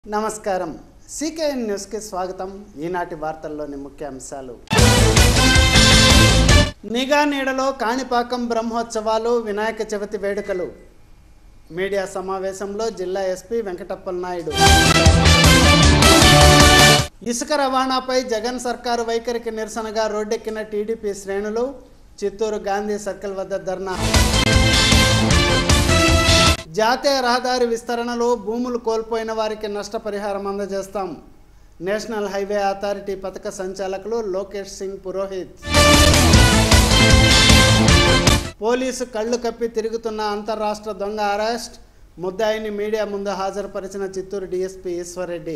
నమస్కారం సికేఎన్ న్యూస్కి స్వాగతం ఈనాటి వార్తల్లోని ముఖ్య అంశాలు నిఘా నీడలో కాణిపాకం బ్రహ్మోత్సవాలు వినాయక చవితి వేడుకలు మీడియా సమావేశంలో జిల్లా ఎస్పీ వెంకటప్పల నాయుడు ఇసుక రవాణాపై జగన్ సర్కారు వైఖరికి నిరసనగా రోడ్డెక్కిన టీడీపీ శ్రేణులు చిత్తూరు గాంధీ సర్కిల్ వద్ద ధర్నా జాతీయ రహదారి విస్తరణలో భూములు కోల్పోయిన వారికి నష్టపరిహారం అందజేస్తాం నేషనల్ హైవే అథారిటీ పథక సంచాలకులు లోకేష్ సింగ్ పురోహిత్ పోలీసు కళ్ళు కప్పి తిరుగుతున్న అంతర్రాష్ట్ర దొంగ అరెస్ట్ ముద్దాయిని మీడియా ముందు హాజరుపరిచిన చిత్తూరు డీఎస్పీ ఈశ్వర్రెడ్డి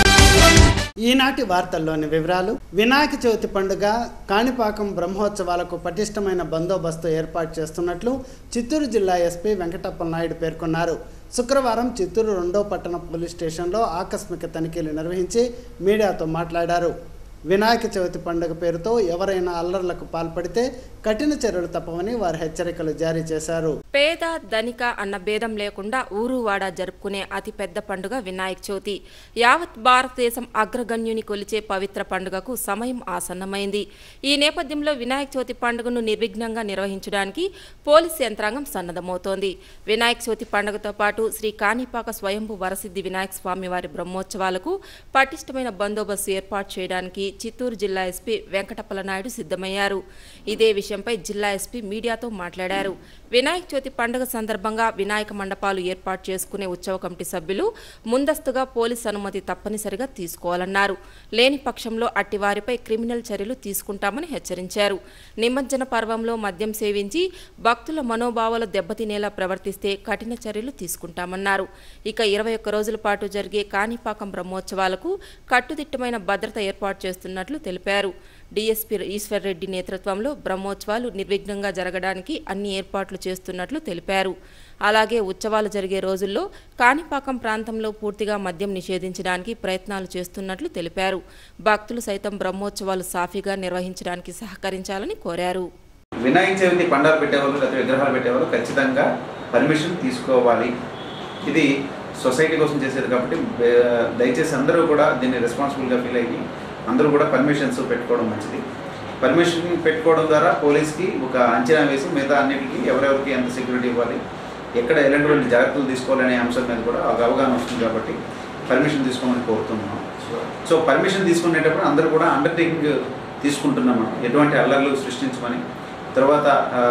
ఈనాటి వార్తల్లోని వివరాలు వినాయక చవితి పండుగ కాణిపాకం బ్రహ్మోత్సవాలకు పటిష్టమైన బందోబస్తు ఏర్పాటు చేస్తున్నట్లు చిత్తూరు జిల్లా ఎస్పీ వెంకటప్పల నాయుడు పేర్కొన్నారు శుక్రవారం చిత్తూరు రెండో పట్టణ పోలీస్ స్టేషన్లో ఆకస్మిక తనిఖీలు నిర్వహించి మీడియాతో మాట్లాడారు వినాయక చవితి పండుగ పేరుతో ఎవరైనా అల్లర్లకు పాల్పడితే కఠిన చర్యలు తప్పవని వారు హెచ్చరికలు జారీ చేశారు పేద ధనిక అన్న భేదం లేకుండా ఊరువాడ జరుపుకునే అతిపెద్ద పండుగ వినాయక చవితి యావత్ భారతదేశం అగ్రగణ్యుని కొలిచే పవిత్ర పండుగకు సమయం ఆసన్నమైంది ఈ నేపథ్యంలో వినాయక చవితి పండుగను నిర్విఘ్నంగా నిర్వహించడానికి పోలీస్ యంత్రాంగం సన్నద్ధమవుతోంది వినాయక చవితి పండుగతో పాటు శ్రీ కాణిపాక స్వయంభు వరసిద్ధి వినాయక స్వామి వారి బ్రహ్మోత్సవాలకు పటిష్టమైన బందోబస్తు ఏర్పాటు చేయడానికి చిత్తూరు జిల్లా ఎస్పీ వెంకటప్పల నాయుడు సిద్ధమయ్యారు ఇదే విషయంపై జిల్లా ఎస్పీ మీడియాతో మాట్లాడారు వినాయక చవితి పండుగ సందర్భంగా వినాయక మండపాలు ఏర్పాటు చేసుకునే ఉత్సవ కమిటీ సభ్యులు ముందస్తుగా పోలీస్ అనుమతి తప్పనిసరిగా తీసుకోవాలన్నారు లేని పక్షంలో అట్టివారిపై క్రిమినల్ చర్యలు తీసుకుంటామని హెచ్చరించారు నిమజ్జన పర్వంలో మద్యం సేవించి భక్తుల మనోభావాలు దెబ్బతినేలా ప్రవర్తిస్తే కఠిన చర్యలు తీసుకుంటామన్నారు ఇక ఇరవై ఒక్క రోజుల పాటు జరిగే కాణిపాకం బ్రహ్మోత్సవాలకు కట్టుదిట్టమైన భద్రత ఏర్పాటు చేస్తున్నట్లు తెలిపారు డీఎస్పీ ఈశ్వర్ రెడ్డి నేతృత్వంలో బ్రహ్మోత్సవాలు నిర్విఘ్నంగా జరగడానికి అన్ని ఏర్పాట్లు చేస్తున్నట్లు తెలిపారు అలాగే ఉత్సవాలు జరిగే రోజుల్లో కాణిపాకం ప్రాంతంలో పూర్తిగా మద్యం నిషేధించడానికి ప్రయత్నాలు చేస్తున్నట్లు తెలిపారు భక్తులు సైతం బ్రహ్మోత్సవాలు సాఫీగా నిర్వహించడానికి సహకరించాలని కోరారు వినాయక చవితి పండాలు పెట్టేవాళ్ళు లేదా విగ్రహాలు పెట్టేవాళ్ళు ఖచ్చితంగా పర్మిషన్ తీసుకోవాలి ఇది సొసైటీ కోసం చేసేది కాబట్టి బే- దయచేసి అందరూ కూడా దీన్ని రెస్పాన్సిబుల్గా ఫీల్ అయ్యి అందరూ కూడా పర్మిషన్స్ పెట్టుకోవడం మంచిది పర్మిషన్ పెట్టుకోవడం ద్వారా పోలీస్కి ఒక అంచనా వేసి మిగతా అన్నిటికీ ఎవరెవరికి ఎంత సెక్యూరిటీ ఇవ్వాలి ఎక్కడ ఎలాంటి జాగ్రత్తలు తీసుకోవాలనే అంశం మీద కూడా ఒక అవగాహన వస్తుంది కాబట్టి పర్మిషన్ తీసుకోమని కోరుతున్నాం సో పర్మిషన్ తీసుకునేటప్పుడు అందరూ కూడా అండర్టేకింగ్ తీసుకుంటున్నాం మనం ఎటువంటి అల్లర్లు సృష్టించమని తర్వాత ఆ,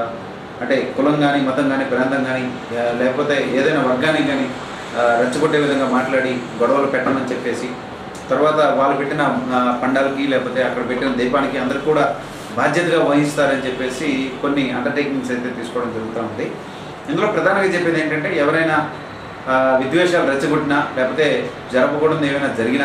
అంటే కులం కానీ మతం కానీ ప్రాంతం కానీ ఆ, లేకపోతే ఏదైనా వర్గానికి కానీ ఆ, రెచ్చగొట్టే విధంగా మాట్లాడి గొడవలు పెట్టమని చెప్పేసి తర్వాత వాళ్ళు పెట్టిన ఆ, పండాలకి లేకపోతే అక్కడ పెట్టిన దీపానికి అందరూ కూడా బాధ్యతగా వహిస్తారని చెప్పేసి కొన్ని అండర్టేకింగ్స్ అయితే తీసుకోవడం జరుగుతూ ఉంది ఇందులో ప్రధానంగా చెప్పేది ఏంటంటే ఎవరైనా ఆ, విద్వేషాలు రెచ్చగొట్టినా లేకపోతే జరపకూడదు ఏమైనా జరిగినా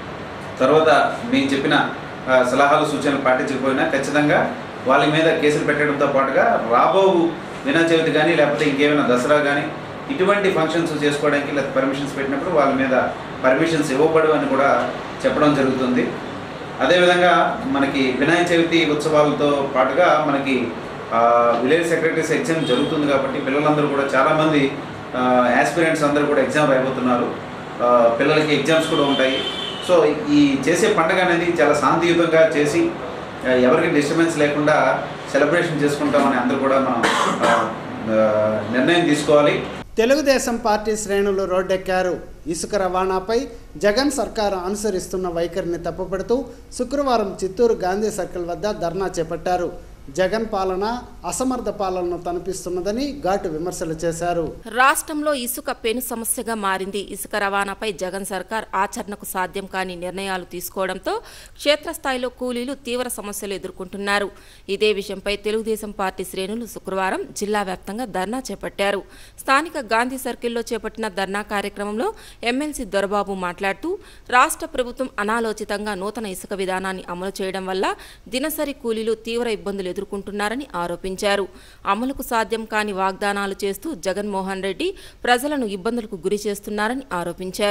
తర్వాత మేము చెప్పిన ఆ, సలహాలు సూచనలు పాటించకపోయినా ఖచ్చితంగా వాళ్ళ మీద కేసులు పెట్టడంతో పాటుగా రాబో వినాయక చవితి కానీ లేకపోతే ఇంకేమైనా దసరా కానీ ఇటువంటి ఫంక్షన్స్ చేసుకోవడానికి లేకపోతే పర్మిషన్స్ పెట్టినప్పుడు వాళ్ళ మీద పర్మిషన్స్ ఇవ్వబడు అని కూడా చెప్పడం జరుగుతుంది అదేవిధంగా మనకి వినాయక చవితి ఉత్సవాలతో పాటుగా మనకి ఆ, విలేజ్ సెక్రటరీస్ ఎగ్జామ్ జరుగుతుంది కాబట్టి పిల్లలందరూ కూడా చాలామంది యాస్పిరెంట్స్ అందరూ కూడా ఎగ్జామ్ రాయబోతున్నారు ఆ, పిల్లలకి ఎగ్జామ్స్ కూడా ఉంటాయి సో ఈ చేసే పండుగ అనేది చాలా శాంతియుతంగా చేసి ఆ, ఎవరికి డిస్టర్బెన్స్ లేకుండా సెలబ్రేషన్ చేసుకుంటామని అందరూ కూడా మనం ఆ, ఆ, నిర్ణయం తీసుకోవాలి తెలుగుదేశం పార్టీ శ్రేణులు రోడ్డెక్కారు ఇసుక రవాణాపై జగన్ సర్కారు అనుసరిస్తున్న వైఖరిని తప్పుపడుతూ శుక్రవారం చిత్తూరు గాంధీ సర్కిల్ వద్ద ధర్నా చేపట్టారు జగన్ పాలన అసమర్థ పాలనను తనిపిస్తున్నదని ఘాటు విమర్శలు చేశారు రాష్ట్రంలో ఇసుక పెను సమస్యగా మారింది ఇసుక రవాణాపై జగన్ సర్కార్ ఆచరణకు సాధ్యం కాని నిర్ణయాలు తీసుకోవడంతో క్షేత్రస్థాయిలో కూలీలు తీవ్ర సమస్యలు ఎదుర్కొంటున్నారు ఇదే విషయంపై తెలుగుదేశం పార్టీ శ్రేణులు శుక్రవారం జిల్లా వ్యాప్తంగా ధర్నా చేపట్టారు స్థానిక గాంధీ సర్కిల్లో చేపట్టిన ధర్నా కార్యక్రమంలో ఎమ్మెల్సీ దొరబాబు మాట్లాడుతూ రాష్ట్ర ప్రభుత్వం అనాలోచితంగా నూతన ఇసుక విధానాన్ని అమలు చేయడం వల్ల దినసరి కూలీలు తీవ్ర ఇబ్బందులు ఎదుర్కొంటున్నారని ఆరోపించారు అమలుకు సాధ్యం కాని వాగ్దానాలు చేస్తూ జగన్మోహన్ రెడ్డి ప్రజలను ఇబ్బందులకు గురి చేస్తున్నారని ఆరోపించారు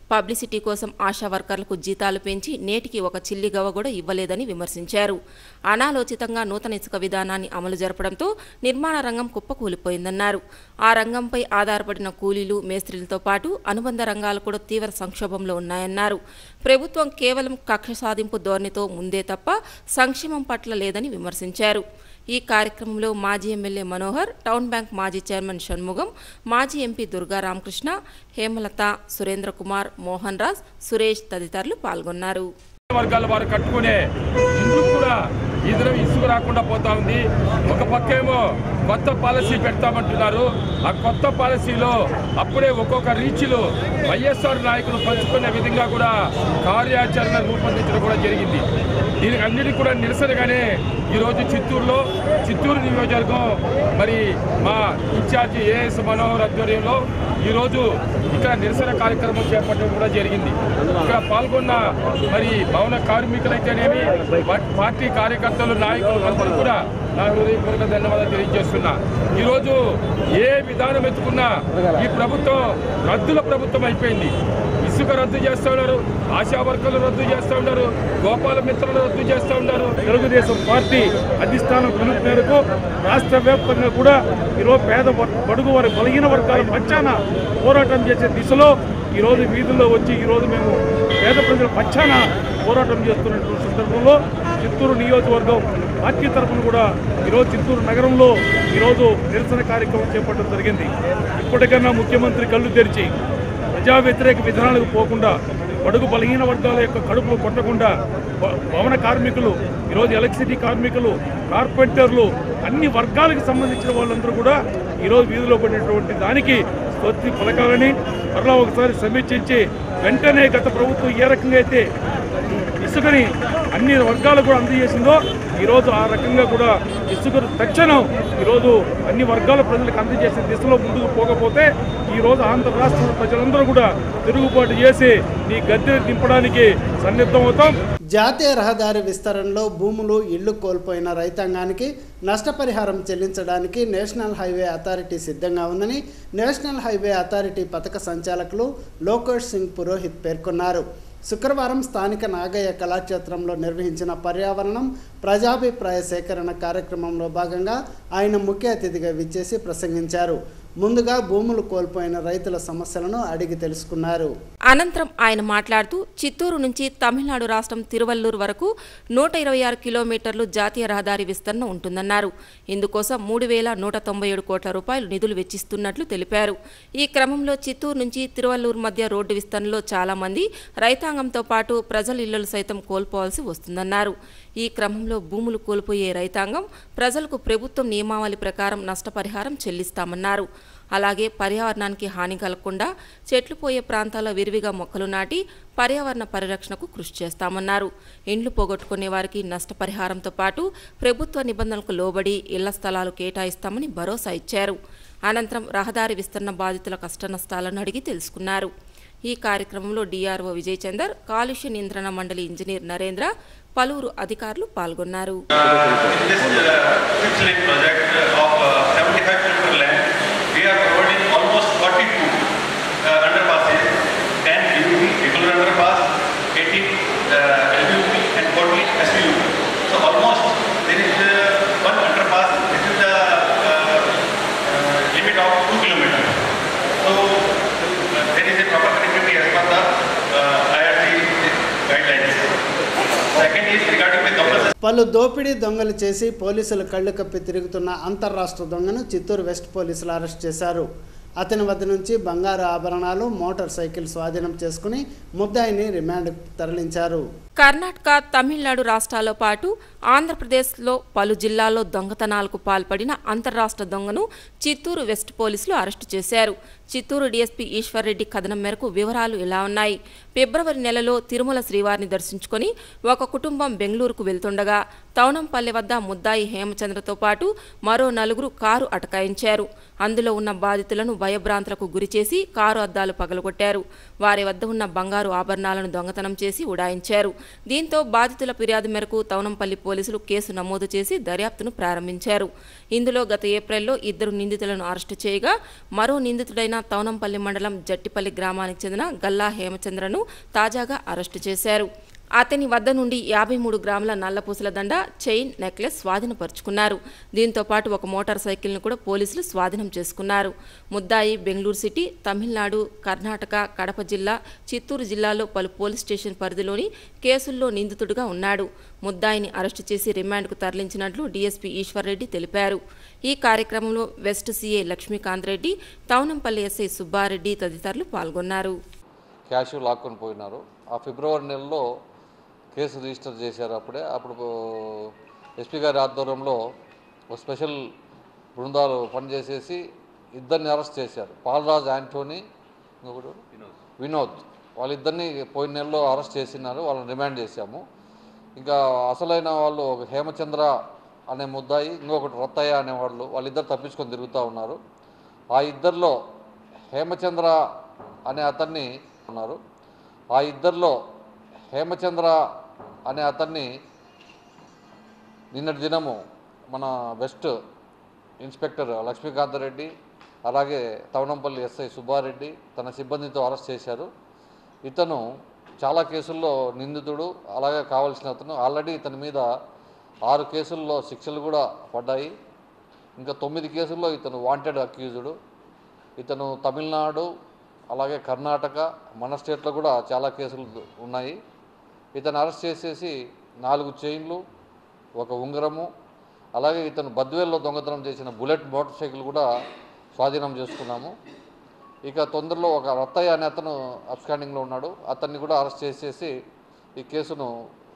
పబ్లిసిటీ కోసం ఆశా వర్కర్లకు జీతాలు పెంచి నేటికి ఒక చిల్లిగవ్వ కూడా ఇవ్వలేదని విమర్శించారు అనాలోచితంగా నూతన ఇసుక విధానాన్ని అమలు జరపడంతో నిర్మాణ రంగం కుప్పకూలిపోయిందన్నారు ఆ రంగంపై ఆధారపడిన కూలీలు మేస్త్రీలతో పాటు అనుబంధ రంగాలు కూడా తీవ్ర సంక్షోభంలో ఉన్నాయన్నారు ప్రభుత్వం కేవలం కక్ష సాధింపు ధోరణితో ముందే తప్ప సంక్షేమం పట్ల లేదని విమర్శించారు ఈ కార్యక్రమంలో మాజీ ఎమ్మెల్యే మనోహర్ టౌన్ బ్యాంక్ మాజీ చైర్మన్ షణ్ముగం మాజీ ఎంపీ దుర్గా రామకృష్ణ హేమలత సురేంద్ర కుమార్ మోహన్ రాజ్ సురేష్ తదితరులు పాల్గొన్నారు వర్గాల వారు కట్టుకునే ఇండ్లు కూడా ఇద్దరు ఇసుక రాకుండా పోతా ఉంది ఒక పక్క ఏమో కొత్త పాలసీ పెడతామంటున్నారు ఆ కొత్త పాలసీలో అప్పుడే ఒక్కొక్క రీచ్లు వైఎస్ఆర్ నాయకులు పంచుకునే విధంగా కూడా కార్యాచరణ రూపొందించడం కూడా జరిగింది దీనికి అన్నిటికీ కూడా నిరసనగానే ఈరోజు చిత్తూరులో చిత్తూరు నియోజకవర్గం మరి మా ఇన్ఛార్జి ఏఎస్ మనోహర్ ఆధ్వర్యంలో ఈరోజు ఇక్కడ నిరసన కార్యక్రమం చేపట్టడం కూడా జరిగింది ఇక్కడ పాల్గొన్న మరి భవన కార్మికులైతేనేమి పా- పార్టీ కార్యకర్తలు నాయకులు అందరూ కూడా నా హృదయపూర్వక ధన్యవాదాలు తెలియజేస్తున్నా ఈరోజు ఏ విధానం ఎత్తుకున్నా ఈ ప్రభుత్వం రద్దుల ప్రభుత్వం అయిపోయింది ఇసుక రద్దు చేస్తూ ఉన్నారు ఆశా వర్కర్లు రద్దు చేస్తూ ఉన్నారు గోపాల మిత్రులు రద్దు చేస్తూ ఉన్నారు తెలుగుదేశం పార్టీ అధిష్టానం పిలుపు మేరకు రాష్ట్ర వ్యాప్తంగా కూడా ఈరోజు పేద వర్- బడుగు వారి బలహీన వర్గాల పక్షాన పోరాటం చేసే దిశలో ఈరోజు వీధుల్లో వచ్చి ఈరోజు మేము పేద ప్రజల పక్షాన పోరాటం చేస్తున్నటువంటి సందర్భంలో చిత్తూరు నియోజకవర్గం పార్టీ తరఫున కూడా ఈరోజు చిత్తూరు నగరంలో ఈరోజు నిరసన కార్యక్రమం చేపట్టడం జరిగింది ఇప్పటికన్నా ముఖ్యమంత్రి కళ్ళు తెరిచి ప్రజా వ్యతిరేక విధానాలకు పోకుండా బడుగు బలహీన వర్గాల యొక్క కడుపులు కొట్టకుండా భ- భవన కార్మికులు ఈరోజు ఎలక్ట్రిసిటీ కార్మికులు కార్పెంటర్లు అన్ని వర్గాలకు సంబంధించిన వాళ్ళందరూ కూడా ఈరోజు వీధిలో పడినటువంటి దానికి స్వస్తి పలకాలని మరలా ఒకసారి సమీక్షించి వెంటనే గత ప్రభుత్వం ఏ రకంగా అయితే ఇసుకని అన్ని వర్గాలకు కూడా అందజేసిందో ఈరోజు ఆ రకంగా కూడా ఇసుకను తక్షణం ఈరోజు అన్ని వర్గాల ప్రజలకు అందజేసే దిశలో ముందుకు పోకపోతే ఈరోజు ఆంధ్ర రాష్ట్ర ప్రజలందరూ కూడా తిరుగుబాటు చేసి నీ గద్దె దింపడానికి సన్నిద్ధమవుతాం జాతీయ రహదారి విస్తరణలో భూములు ఇళ్లు కోల్పోయిన రైతాంగానికి నష్టపరిహారం చెల్లించడానికి నేషనల్ హైవే అథారిటీ సిద్ధంగా ఉందని నేషనల్ హైవే అథారిటీ పథక సంచాలకులు లోకేష్ సింగ్ పురోహిత్ పేర్కొన్నారు శుక్రవారం స్థానిక నాగయ్య కళాక్షేత్రంలో నిర్వహించిన పర్యావరణం ప్రజాభిప్రాయ సేకరణ కార్యక్రమంలో భాగంగా ఆయన ముఖ్య అతిథిగా విచ్చేసి ప్రసంగించారు ముందుగా భూములు కోల్పోయిన రైతుల సమస్యలను అడిగి తెలుసుకున్నారు అనంతరం ఆయన మాట్లాడుతూ చిత్తూరు నుంచి తమిళనాడు రాష్ట్రం తిరువల్లూరు వరకు నూట ఇరవై ఆరు కిలోమీటర్లు జాతీయ రహదారి విస్తరణ ఉంటుందన్నారు ఇందుకోసం మూడు వేల నూట తొంభై ఏడు కోట్ల రూపాయలు నిధులు వెచ్చిస్తున్నట్లు తెలిపారు ఈ క్రమంలో చిత్తూరు నుంచి తిరువల్లూరు మధ్య రోడ్డు విస్తరణలో చాలా మంది రైతాంగంతో పాటు ప్రజల ఇళ్లను సైతం కోల్పోవాల్సి వస్తుందన్నారు ఈ క్రమంలో భూములు కోల్పోయే రైతాంగం ప్రజలకు ప్రభుత్వం నియమావళి ప్రకారం నష్టపరిహారం చెల్లిస్తామన్నారు అలాగే పర్యావరణానికి హాని కలగకుండా చెట్లు పోయే ప్రాంతాల్లో విరివిగా మొక్కలు నాటి పర్యావరణ పరిరక్షణకు కృషి చేస్తామన్నారు ఇండ్లు పోగొట్టుకునే వారికి నష్టపరిహారంతో పాటు ప్రభుత్వ నిబంధనలకు లోబడి ఇళ్ల స్థలాలు కేటాయిస్తామని భరోసా ఇచ్చారు అనంతరం రహదారి విస్తరణ బాధితుల కష్టనష్టాలను అడిగి తెలుసుకున్నారు ఈ కార్యక్రమంలో డిఆర్ఓ విజయ్ చందర్ కాలుష్య నియంత్రణ మండలి ఇంజనీర్ నరేంద్ర పలువురు అధికారులు పాల్గొన్నారు In this uh, fixed lane project uh, of uh, 75 kilometer length, we are providing almost 42 uh, underpasses, 10 UUP, regular underpass, 18 uh, LUP and 40 SUP. So almost there is uh, one underpass, this is the uh, uh, limit of 2 kilometers. So uh, there is a proper connectivity as per the uh, IRC guidelines. Second is regarding the compulsory పలు దోపిడీ దొంగలు చేసి పోలీసులు కళ్ళు కప్పి తిరుగుతున్న అంతర్రాష్ట్ర దొంగను చిత్తూరు వెస్ట్ పోలీసులు అరెస్ట్ చేశారు అతని వద్ద నుంచి బంగారు ఆభరణాలు మోటార్ సైకిల్ స్వాధీనం చేసుకుని ముద్దాయిని రిమాండ్ తరలించారు కర్ణాటక తమిళనాడు రాష్ట్రాలతో పాటు ఆంధ్రప్రదేశ్లో పలు జిల్లాల్లో దొంగతనాలకు పాల్పడిన అంతర్రాష్ట్ర దొంగను చిత్తూరు వెస్ట్ పోలీసులు అరెస్టు చేశారు చిత్తూరు డీఎస్పీ ఈశ్వర్రెడ్డి కథనం మేరకు వివరాలు ఇలా ఉన్నాయి ఫిబ్రవరి నెలలో తిరుమల శ్రీవారిని దర్శించుకొని ఒక కుటుంబం బెంగళూరుకు వెళ్తుండగా తౌనంపల్లె వద్ద ముద్దాయి హేమచంద్రతో పాటు మరో నలుగురు కారు అటకాయించారు అందులో ఉన్న బాధితులను భయభ్రాంతులకు గురిచేసి కారు అద్దాలు పగలగొట్టారు వారి వద్ద ఉన్న బంగారు ఆభరణాలను దొంగతనం చేసి ఉడాయించారు దీంతో బాధితుల ఫిర్యాదు మేరకు తౌనంపల్లి పోలీసులు కేసు నమోదు చేసి దర్యాప్తును ప్రారంభించారు ఇందులో గత ఏప్రిల్లో ఇద్దరు నిందితులను అరెస్టు చేయగా మరో నిందితుడైన తౌనంపల్లి మండలం జట్టిపల్లి గ్రామానికి చెందిన గల్లా హేమచంద్రను తాజాగా అరెస్టు చేశారు అతని వద్ద నుండి యాభై మూడు గ్రాముల నల్లపూసల దండ చైన్ నెక్లెస్ స్వాధీనపరుచుకున్నారు దీంతో పాటు ఒక మోటార్ సైకిల్ను కూడా పోలీసులు స్వాధీనం చేసుకున్నారు ముద్దాయి బెంగళూరు సిటీ తమిళనాడు కర్ణాటక కడప జిల్లా చిత్తూరు జిల్లాలో పలు పోలీస్ స్టేషన్ పరిధిలోని కేసుల్లో నిందితుడిగా ఉన్నాడు ముద్దాయిని అరెస్టు చేసి రిమాండ్కు తరలించినట్లు డీఎస్పీ ఈశ్వర్రెడ్డి తెలిపారు ఈ కార్యక్రమంలో west CA Lakshmikant Reddy Thounampalli SI Subbareddy తదితరులు పాల్గొన్నారు క్యాష్ లాక్కొని పోయినారు ఆ ఫిబ్రవరి నెలలో కేసు రిజిస్టర్ చేశారు అప్పుడే అప్పుడు ఎస్పీ గారి ఆధ్వర్యంలో ఒక స్పెషల్ బృందాలు పనిచేసేసి ఇద్దరిని అరెస్ట్ చేశారు పాలరాజ్ యాంటోనీ ఇంకొకడు వినోద్ వాళ్ళిద్దరిని పోయిన నెలలో అరెస్ట్ చేసినారు వాళ్ళని రిమాండ్ చేశాము ఇంకా అసలైన వాళ్ళు ఒక హేమచంద్ర అనే ముద్దాయి ఇంకొకటి రత్తయ్య అనేవాళ్ళు వాళ్ళిద్దరు తప్పించుకొని తిరుగుతూ ఉన్నారు ఆ ఇద్దరిలో హేమచంద్ర అనే అతన్ని ఉన్నారు ఆ ఇద్దరిలో హేమచంద్ర అనే అతన్ని నిన్నటి దినము మన వెస్ట్ ఇన్స్పెక్టర్ లక్ష్మీకాంత్ రెడ్డి అలాగే తవనంపల్లి ఎస్ఐ సుబ్బారెడ్డి తన సిబ్బందితో అరెస్ట్ చేశారు ఇతను చాలా కేసుల్లో నిందితుడు అలాగే కావాల్సిన అతను ఆల్రెడీ ఇతని మీద ఆరు కేసుల్లో శిక్షలు కూడా పడ్డాయి ఇంకా తొమ్మిది కేసుల్లో ఇతను వాంటెడ్ అక్యూజుడు ఇతను తమిళనాడు అలాగే కర్ణాటక మన స్టేట్లో కూడా చాలా కేసులు ఉన్నాయి ఇతను అరెస్ట్ చేసేసి నాలుగు చైన్లు ఒక ఉంగరము అలాగే ఇతను బద్వేల్లో దొంగతనం చేసిన బుల్లెట్ మోటార్ సైకిల్ కూడా స్వాధీనం చేసుకున్నాము ఇక తొందరలో ఒక రత్తయ్య అనే అతను అబ్స్కాండింగ్లో ఉన్నాడు అతన్ని కూడా అరెస్ట్ చేసేసి ఈ కేసును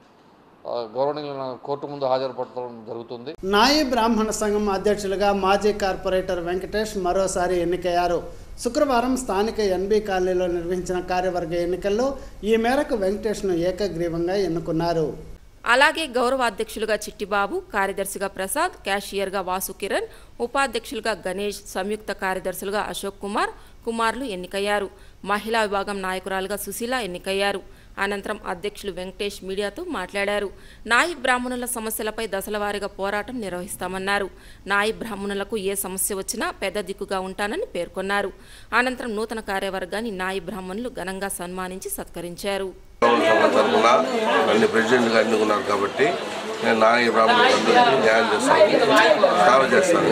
ఆ, గౌరవనీయులైన కోర్టు ముందు హాజరుపడటం జరుగుతుంది నాయి బ్రాహ్మణ సంఘం అధ్యక్షులుగా మాజీ కార్పొరేటర్ వెంకటేష్ మరోసారి ఎన్నికయ్యారు శుక్రవారం స్థానిక ఎన్బి కాలనీలో నిర్వహించిన కార్యవర్గ ఎన్నికల్లో ఈ మేరకు వెంకటేష్ను ఏకగ్రీవంగా ఎన్నుకున్నారు అలాగే గౌరవ అధ్యక్షులుగా చిట్టిబాబు కార్యదర్శిగా ప్రసాద్ క్యాషియర్గా వాసు కిరణ్ ఉపాధ్యక్షులుగా గణేష్ సంయుక్త కార్యదర్శులుగా అశోక్ కుమార్ కుమార్లు ఎన్నికయ్యారు మహిళా విభాగం నాయకురాలుగా సుశీల ఎన్నికయ్యారు అనంతరం అధ్యక్షులు వెంకటేష్ మీడియాతో మాట్లాడారు నాయి బ్రాహ్మణుల సమస్యలపై దశలవారీగా పోరాటం నిర్వహిస్తామన్నారు నాయి బ్రాహ్మణులకు ఏ సమస్య వచ్చినా పెద్ద దిక్కుగా ఉంటానని పేర్కొన్నారు అనంతరం నూతన కార్యవర్గాన్ని నాయి బ్రాహ్మణులు ఘనంగా సన్మానించి సత్కరించారు సంఘం తరఫున నన్ను ప్రెసిడెంట్గా ఎన్నుకున్నారు కాబట్టి నేను నా ఈ బ్రాహ్మణులందరికీ న్యాయం చేస్తాను సేవ చేస్తాను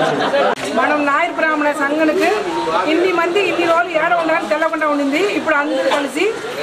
మనం నాయర్ బ్రాహ్మణ సంఘానికి ఇన్ని మంది ఇన్ని రోజులు ఏడ ఉండాలని తెల్లకుండా ఉండింది ఇప్పుడు అందరూ కలిసి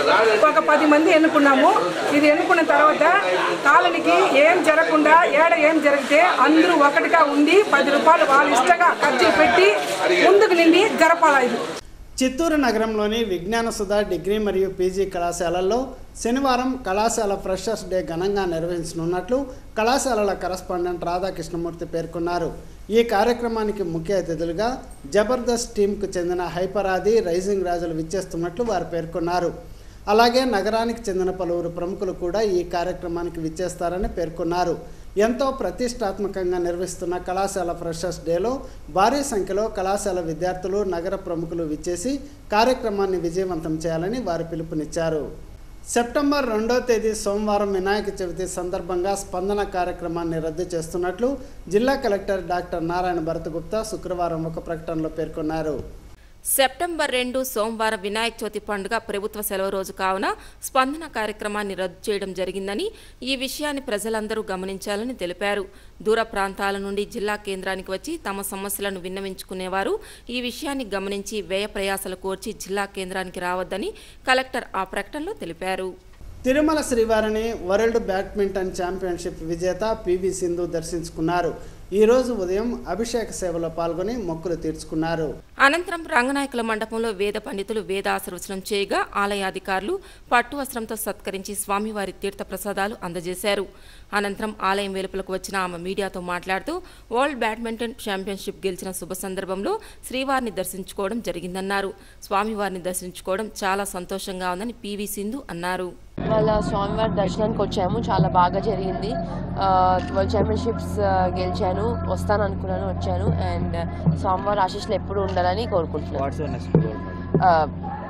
ఒక పది మంది ఎన్నుకున్నాము ఇది ఎన్నుకున్న తర్వాత కాలనికి ఏం జరగకుండా ఏడ ఏం జరిగితే అందరూ ఒకటిగా ఉండి పది రూపాయలు వాళ్ళ ఇష్టంగా ఖర్చు పెట్టి ముందుకు నిండి జరపాలి ఇది చిత్తూరు నగరంలోని విజ్ఞాన సుధా డిగ్రీ మరియు పీజీ కళాశాలల్లో శనివారం కళాశాల ఫ్రెషర్స్ డే ఘనంగా నిర్వహించనున్నట్లు కళాశాలల కరస్పాండెంట్ రాధాకృష్ణమూర్తి పేర్కొన్నారు ఈ కార్యక్రమానికి ముఖ్య అతిథులుగా జబర్దస్త్ టీంకు చెందిన హైపరాది రైజింగ్ రాజులు విచ్చేస్తున్నట్లు వారు పేర్కొన్నారు అలాగే నగరానికి చెందిన పలువురు ప్రముఖులు కూడా ఈ కార్యక్రమానికి విచ్చేస్తారని పేర్కొన్నారు ఎంతో ప్రతిష్టాత్మకంగా నిర్వహిస్తున్న కళాశాల ఫ్రెషర్స్ డేలో భారీ సంఖ్యలో కళాశాల విద్యార్థులు నగర ప్రముఖులు విచ్చేసి కార్యక్రమాన్ని విజయవంతం చేయాలని వారు పిలుపునిచ్చారు సెప్టెంబర్ రెండో తేదీ సోమవారం వినాయక చవితి సందర్భంగా స్పందన కార్యక్రమాన్ని రద్దు చేస్తున్నట్లు జిల్లా కలెక్టర్ డాక్టర్ నారాయణ భరతగుప్తా శుక్రవారం ఒక ప్రకటనలో పేర్కొన్నారు సెప్టెంబర్ రెండు సోమవారం వినాయక చవితి పండుగ ప్రభుత్వ సెలవు రోజు కావున స్పందన కార్యక్రమాన్ని రద్దు చేయడం జరిగిందని ఈ విషయాన్ని ప్రజలందరూ గమనించాలని తెలిపారు దూర ప్రాంతాల నుండి జిల్లా కేంద్రానికి వచ్చి తమ సమస్యలను విన్నవించుకునేవారు ఈ విషయాన్ని గమనించి వ్యయ ప్రయాసలు కోర్చి జిల్లా కేంద్రానికి రావద్దని కలెక్టర్ ఆ ప్రకటనలో తెలిపారు తిరుమల శ్రీవారిని వరల్డ్ బ్యాడ్మింటన్ ఛాంపియన్షిప్ విజేత పివి సింధు దర్శించుకున్నారు ఈరోజు ఉదయం అభిషేక సేవలో పాల్గొని మొక్కులు తీర్చుకున్నారు అనంతరం రంగనాయకుల మండపంలో వేద పండితులు వేదాశీర్వచనం చేయగా ఆలయ అధికారులు పట్టు వస్త్రంతో సత్కరించి స్వామివారి తీర్థ ప్రసాదాలు అందజేశారు అనంతరం ఆలయం వెలుపలకు వచ్చిన ఆమె మీడియాతో మాట్లాడుతూ వరల్డ్ బ్యాడ్మింటన్ ఛాంపియన్షిప్ గెలిచిన శుభ సందర్భంలో శ్రీవారిని దర్శించుకోవడం జరిగిందన్నారు స్వామివారిని దర్శించుకోవడం చాలా సంతోషంగా ఉందని పివి సింధు అన్నారు వాళ్ళ స్వామివారి దర్శనానికి వచ్చాము చాలా బాగా జరిగింది వరల్డ్ ఛాంపియన్షిప్స్ గెలిచాను వస్తాను అనుకున్నాను వచ్చాను అండ్ స్వామివారి ఆశీస్సులు ఎప్పుడు ఉండాలని కోరుకుంటున్నాను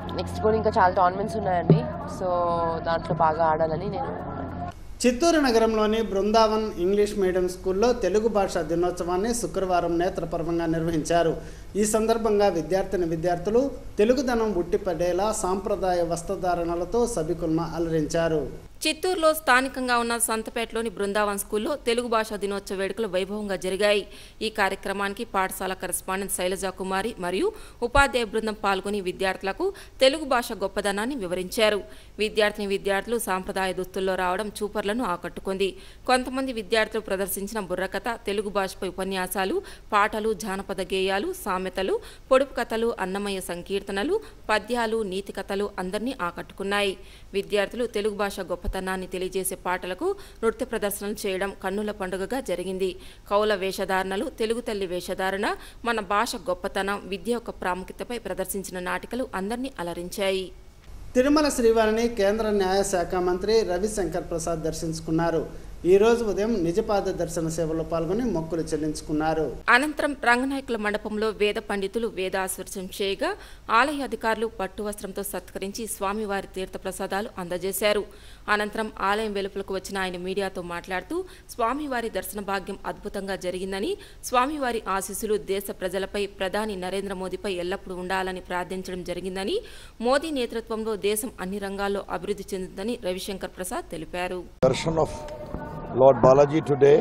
నెక్స్ట్ కూడా ఇంకా చాలా టోర్నమెంట్స్ ఉన్నాయండి సో దాంట్లో బాగా ఆడాలని నేను చిత్తూరు నగరంలోని బృందావన్ ఇంగ్లీష్ మీడియం స్కూల్లో తెలుగు భాషా దినోత్సవాన్ని శుక్రవారం నేత్రపర్వంగా నిర్వహించారు ఈ సందర్భంగా విద్యార్థిని విద్యార్థులు తెలుగుదనం ఉట్టిపడేలా సాంప్రదాయ వస్త్రధారణలతో సభికుల్మ అలరించారు చిత్తూరులో స్థానికంగా ఉన్న సంతపేటలోని బృందావన్ స్కూల్లో తెలుగు భాషా దినోత్సవ వేడుకలు వైభవంగా జరిగాయి ఈ కార్యక్రమానికి పాఠశాల కరెస్పాండెంట్ శైలజా కుమారి మరియు ఉపాధ్యాయ బృందం పాల్గొని విద్యార్థులకు తెలుగు భాష గొప్పదనాన్ని వివరించారు విద్యార్థిని విద్యార్థులు సాంప్రదాయ దుస్తుల్లో రావడం చూపర్లను ఆకట్టుకుంది కొంతమంది విద్యార్థులు ప్రదర్శించిన బుర్రకథ తెలుగు భాషపై ఉపన్యాసాలు పాటలు జానపద గేయాలు సామెతలు పొడుపు కథలు అన్నమయ్య సంకీర్తనలు పద్యాలు నీతి కథలు అందరినీ ఆకట్టుకున్నాయి విద్యార్థులు తెలుగు భాష గొప్పతనాన్ని తెలియజేసే పాటలకు నృత్య ప్రదర్శనలు చేయడం కన్నుల పండుగగా జరిగింది కౌల వేషధారణలు తెలుగు తల్లి వేషధారణ మన భాష గొప్పతనం విద్య యొక్క ప్రాముఖ్యతపై ప్రదర్శించిన నాటికలు అందరినీ అలరించాయి తిరుమల శ్రీవారిని కేంద్ర న్యాయశాఖ మంత్రి రవిశంకర్ ప్రసాద్ దర్శించుకున్నారు ఈ రోజు ఉదయం నిజపాద దర్శన సేవలో పాల్గొని మొక్కులు చెల్లించుకున్నారు అనంతరం రంగనాయకుల మండపంలో వేద పండితులు వేదాస్వర్శం చేయగా ఆలయ అధికారులు పట్టు వస్త్రంతో సత్కరించి స్వామివారి తీర్థ ప్రసాదాలు అందజేశారు అనంతరం ఆలయం వెలుపలకు వచ్చిన ఆయన మీడియాతో మాట్లాడుతూ స్వామివారి దర్శన భాగ్యం అద్భుతంగా జరిగిందని స్వామివారి ఆశీస్సులు దేశ ప్రజలపై ప్రధాని నరేంద్ర మోదీపై ఎల్లప్పుడూ ఉండాలని ప్రార్థించడం జరిగిందని మోదీ నేతృత్వంలో దేశం అన్ని రంగాల్లో అభివృద్ధి చెందుతుందని రవిశంకర్ ప్రసాద్ తెలిపారు darshan of Lord Balaji today.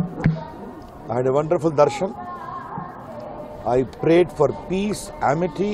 I had a wonderful darshan. I prayed for peace, amity.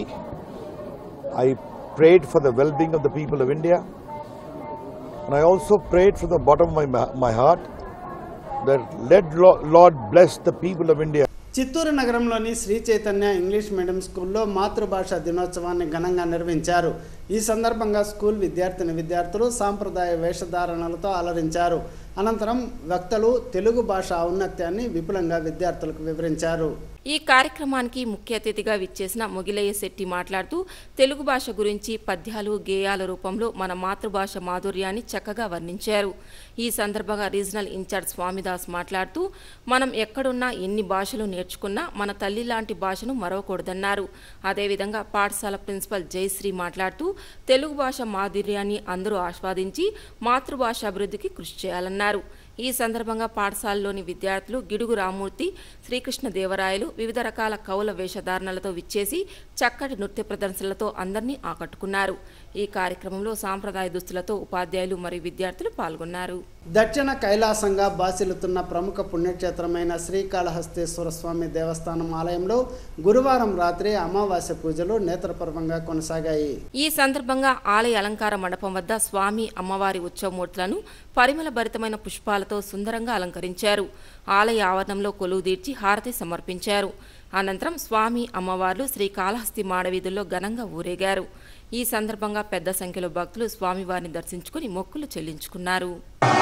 I prayed for the well-being of the people of India. And I also prayed from the bottom of my, ma- my heart that let Lo- Lord bless the people of India. Chittoor నగరంలోని Shri Chaitanya English medium స్కూల్లో మాతృభాష దినోత్సవాన్ని ఘనంగా నిర్వహించారు ఈ సందర్భంగా school విద్యార్థిని విద్యార్థులు సాంప్రదాయ వేషధారణలతో అలరించారు అనంతరం వక్తలు తెలుగు భాష ఔన్నత్యాన్ని విపులంగా విద్యార్థులకు వివరించారు ఈ కార్యక్రమానికి ముఖ్య అతిథిగా విచ్చేసిన మొగిలయ్య శెట్టి మాట్లాడుతూ తెలుగు భాష గురించి పద్యాలు గేయాల రూపంలో మన మాతృభాష మాధుర్యాన్ని చక్కగా వర్ణించారు ఈ సందర్భంగా రీజనల్ ఇన్ఛార్జ్ స్వామిదాస్ మాట్లాడుతూ మనం ఎక్కడున్నా ఎన్ని భాషలు నేర్చుకున్నా మన తల్లి లాంటి భాషను మరవకూడదన్నారు అదేవిధంగా పాఠశాల ప్రిన్సిపల్ జయశ్రీ మాట్లాడుతూ తెలుగు భాష మాధుర్యాన్ని అందరూ ఆస్వాదించి మాతృభాష అభివృద్ధికి కృషి చేయాలన్నారు ఈ సందర్భంగా పాఠశాలలోని విద్యార్థులు గిడుగు రామూర్తి శ్రీకృష్ణ దేవరాయలు వివిధ రకాల కౌల వేషధారణలతో విచ్చేసి చక్కటి నృత్య ప్రదర్శనలతో అందరినీ ఆకట్టుకున్నారు ఈ కార్యక్రమంలో సాంప్రదాయ దుస్తులతో ఉపాధ్యాయులు మరియు విద్యార్థులు పాల్గొన్నారు దక్షిణ కైలాసంగా బాసిల్లుతున్న ప్రముఖ పుణ్యక్షేత్రమైన శ్రీకాళహస్తేశ్వర స్వామి దేవస్థానం ఆలయంలో గురువారం రాత్రి అమావాస్య పూజలు నేత్రపర్వంగా కొనసాగాయి ఈ సందర్భంగా ఆలయ అలంకార మండపం వద్ద స్వామి అమ్మవారి ఉత్సవమూర్తులను పరిమళ భరితమైన పుష్పాలతో సుందరంగా అలంకరించారు ఆలయ ఆవరణంలో కొలువు తీర్చి హారతి సమర్పించారు అనంతరం స్వామి అమ్మవార్లు శ్రీకాళహస్తి మాడవీధుల్లో ఘనంగా ఊరేగారు ఈ సందర్భంగా పెద్ద సంఖ్యలో భక్తులు స్వామివారిని దర్శించుకుని మొక్కులు చెల్లించుకున్నారు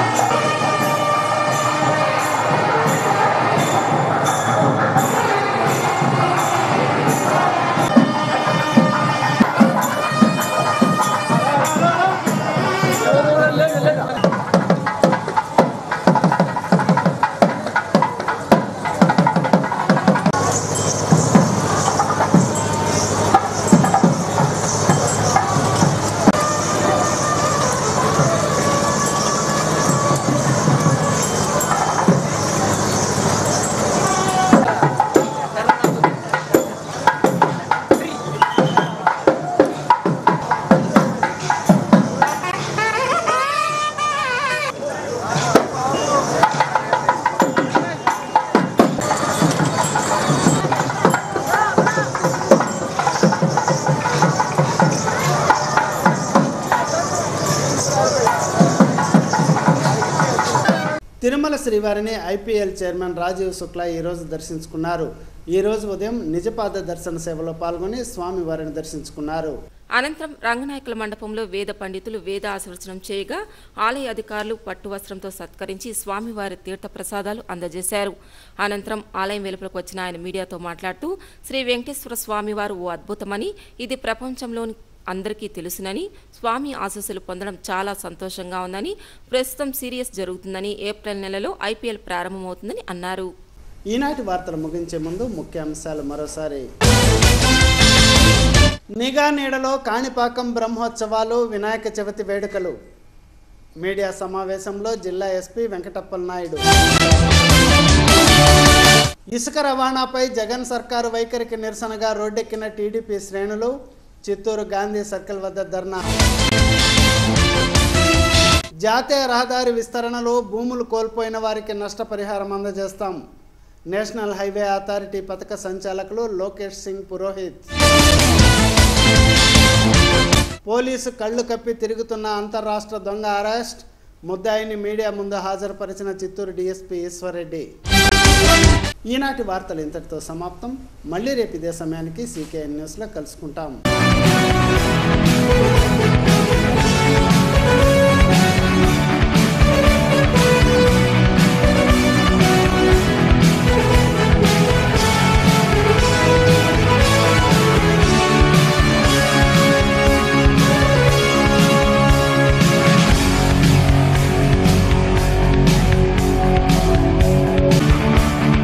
తిరుమల శ్రీవారిని ఐపీఎల్ చైర్మన్ రాజీవ్ శుక్లా ఈరోజు దర్శించుకున్నారు ఈరోజు ఉదయం నిజపాద దర్శన సేవలో పాల్గొని స్వామివారిని దర్శించుకున్నారు అనంతరం రంగనాయకుల మండపంలో వేద పండితులు వేద ఆశీర్వచనం చేయగా ఆలయ అధికారులు పట్టు వస్త్రంతో సత్కరించి స్వామివారి తీర్థ ప్రసాదాలు అందజేశారు అనంతరం ఆలయం వెలుపలకు వచ్చిన ఆయన మీడియాతో మాట్లాడుతూ శ్రీ వెంకటేశ్వర స్వామివారు ఓ అద్భుతమని ఇది ప్రపంచంలోని అందరికీ తెలుసునని స్వామి ఆశీస్సులు పొందడం చాలా సంతోషంగా ఉందని ప్రస్తుతం సీరియస్ జరుగుతుందని ఏప్రిల్ నెలలో ఐపీఎల్ ప్రారంభమవుతుందని అన్నారు ఈనాటి వార్తలు ముగించే ముందు ముఖ్యాంశాలు మరోసారి నిఘా నీడలో కాణిపాకం బ్రహ్మోత్సవాలు వినాయక చవితి వేడుకలు మీడియా సమావేశంలో జిల్లా ఎస్పీ వెంకటప్పల నాయుడు ఇసుక రవాణాపై జగన్ సర్కారు వైఖరికి నిరసనగా రోడ్డెక్కిన టీడీపీ శ్రేణులు చిత్తూరు గాంధీ సర్కిల్ వద్ద ధర్నా జాతీయ రహదారి విస్తరణలో భూములు కోల్పోయిన వారికి నష్టపరిహారం అందజేస్తాం నేషనల్ హైవే అథారిటీ పథక సంచాలకులు లోకేష్ సింగ్ పురోహిత్ పోలీసు కళ్ళు కప్పి తిరుగుతున్న అంతర్రాష్ట్ర దొంగ అరెస్ట్ ముద్దాయిని మీడియా ముందు హాజరుపరిచిన చిత్తూరు డీఎస్పీ ఈశ్వర్రెడ్డి ఈనాటి వార్తలు ఇంతటితో సమాప్తం మళ్ళీ రేపు ఇదే సమయానికి సీకేఎన్ న్యూస్లో కలుసుకుంటాం